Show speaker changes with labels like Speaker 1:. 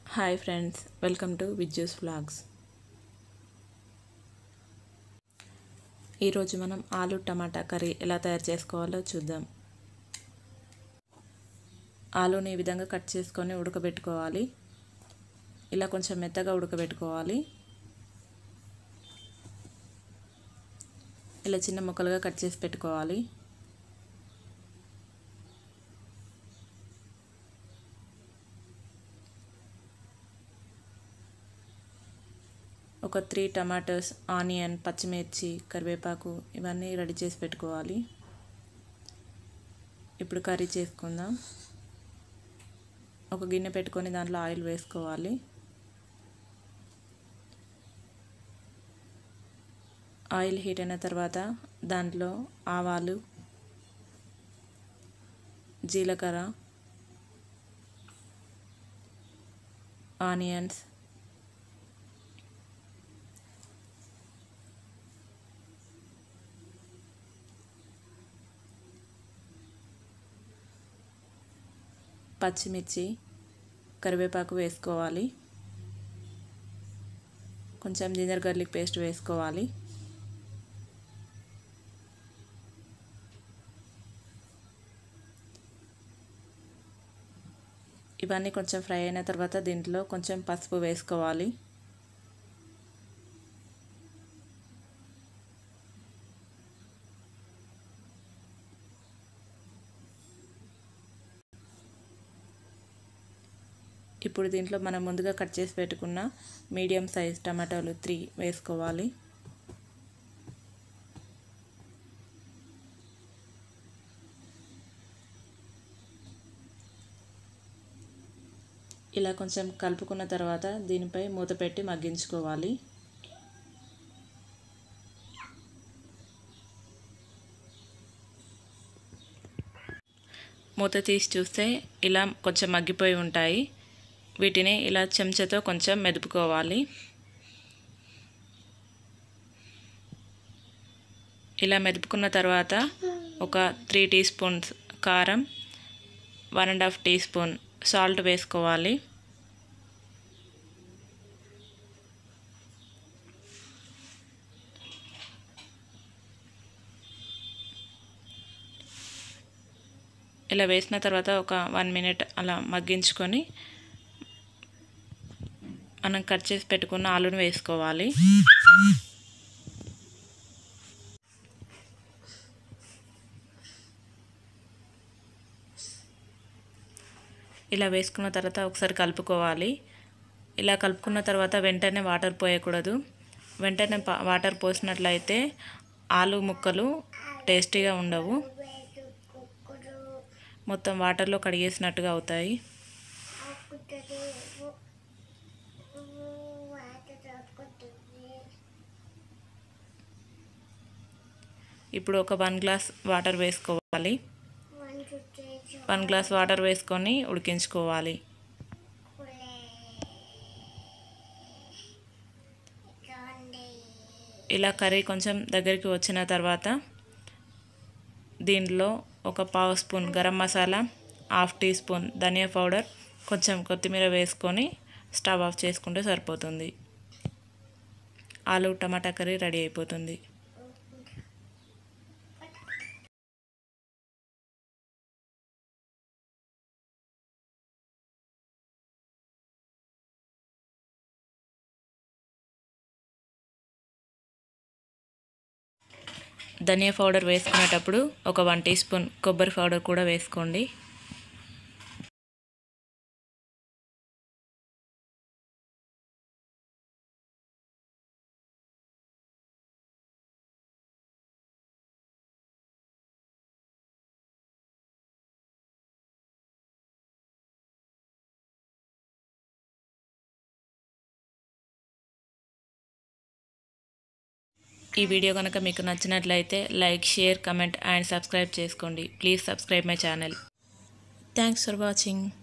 Speaker 1: hi friends welcome to Viju's vlogs ఈరోజు మనం ఆలు టమాటా కర్రీ ఎలా తయారు చేసుకోవాలో చూద్దాం ఆలుని ఈ విధంగా కట్ చేసుకొని ఉడకబెట్టుకోవాలి ఇలా కొంచెం మెత్తగా ఉడకబెట్టుకోవాలి ఇలా చిన్న ముక్కలుగా కట్ చేసి పెట్టుకోవాలి ఒక త్రీ టమాటోస్ ఆనియన్ పచ్చిమిర్చి కరివేపాకు ఇవన్నీ రెడీ చేసి పెట్టుకోవాలి ఇప్పుడు కర్రీ చేసుకుందాం ఒక గిన్నె పెట్టుకొని దాంట్లో ఆయిల్ వేసుకోవాలి ఆయిల్ హీట్ అయిన తర్వాత దాంట్లో ఆవాలు జీలకర్ర ఆనియన్స్ పచ్చిమిర్చి కరివేపాకు వేసుకోవాలి కొంచెం జింజర్ గార్లిక్ పేస్ట్ వేసుకోవాలి ఇవన్నీ కొంచెం ఫ్రై అయిన తర్వాత దీంట్లో కొంచెం పసుపు వేసుకోవాలి ఇప్పుడు దీంట్లో మనం ముందుగా కట్ చేసి పెట్టుకున్న మీడియం సైజ్ టమాటాలు త్రీ వేసుకోవాలి ఇలా కొంచెం కలుపుకున్న తర్వాత దీనిపై మూత పెట్టి మగ్గించుకోవాలి మూత తీసి చూస్తే ఇలా కొంచెం మగ్గిపోయి ఉంటాయి వీటిని ఇలా చెంచాతో కొంచెం మెదుపుకోవాలి ఇలా మెదుపుకున్న తర్వాత ఒక త్రీ టీ స్పూన్స్ కారం one and half teaspoon salt వేసుకోవాలి ఇలా వేసిన తర్వాత ఒక వన్ మినిట్ అలా మగ్గించుకొని మనం కట్ చేసి పెట్టుకున్న ఆలుని వేసుకోవాలి ఇలా వేసుకున్న తర్వాత ఒకసారి కలుపుకోవాలి ఇలా కలుపుకున్న తర్వాత వెంటనే వాటర్ పోయకూడదు వెంటనే వాటర్ పోసినట్లయితే ఆలు ముక్కలు టేస్టీగా ఉండవు మొత్తం వాటర్లో కడిగేసినట్టుగా అవుతాయి ఇప్పుడు ఒక వన్ గ్లాస్ వాటర్ వేసుకోవాలి వన్ గ్లాస్ వాటర్ వేసుకొని ఉడికించుకోవాలి ఇలా కర్రీ కొంచెం దగ్గరికి వచ్చిన తర్వాత దీనిలో ఒక పావు spoon garam masala half teaspoon ధనియా పౌడర్ కొంచెం కొత్తిమీర వేసుకొని స్టవ్ ఆఫ్ చేసుకుంటే సరిపోతుంది ఆలు టమాటా కర్రీ రెడీ అయిపోతుంది ధనియా పౌడర్ వేసుకునేటప్పుడు ఒక వన్ టీ స్పూన్ కొబ్బరి పౌడర్ కూడా వేసుకోండి ఈ వీడియో కనుక మీకు నచ్చినట్లయితే like share comment and subscribe చేసుకోండి please subscribe my channel thanks for watching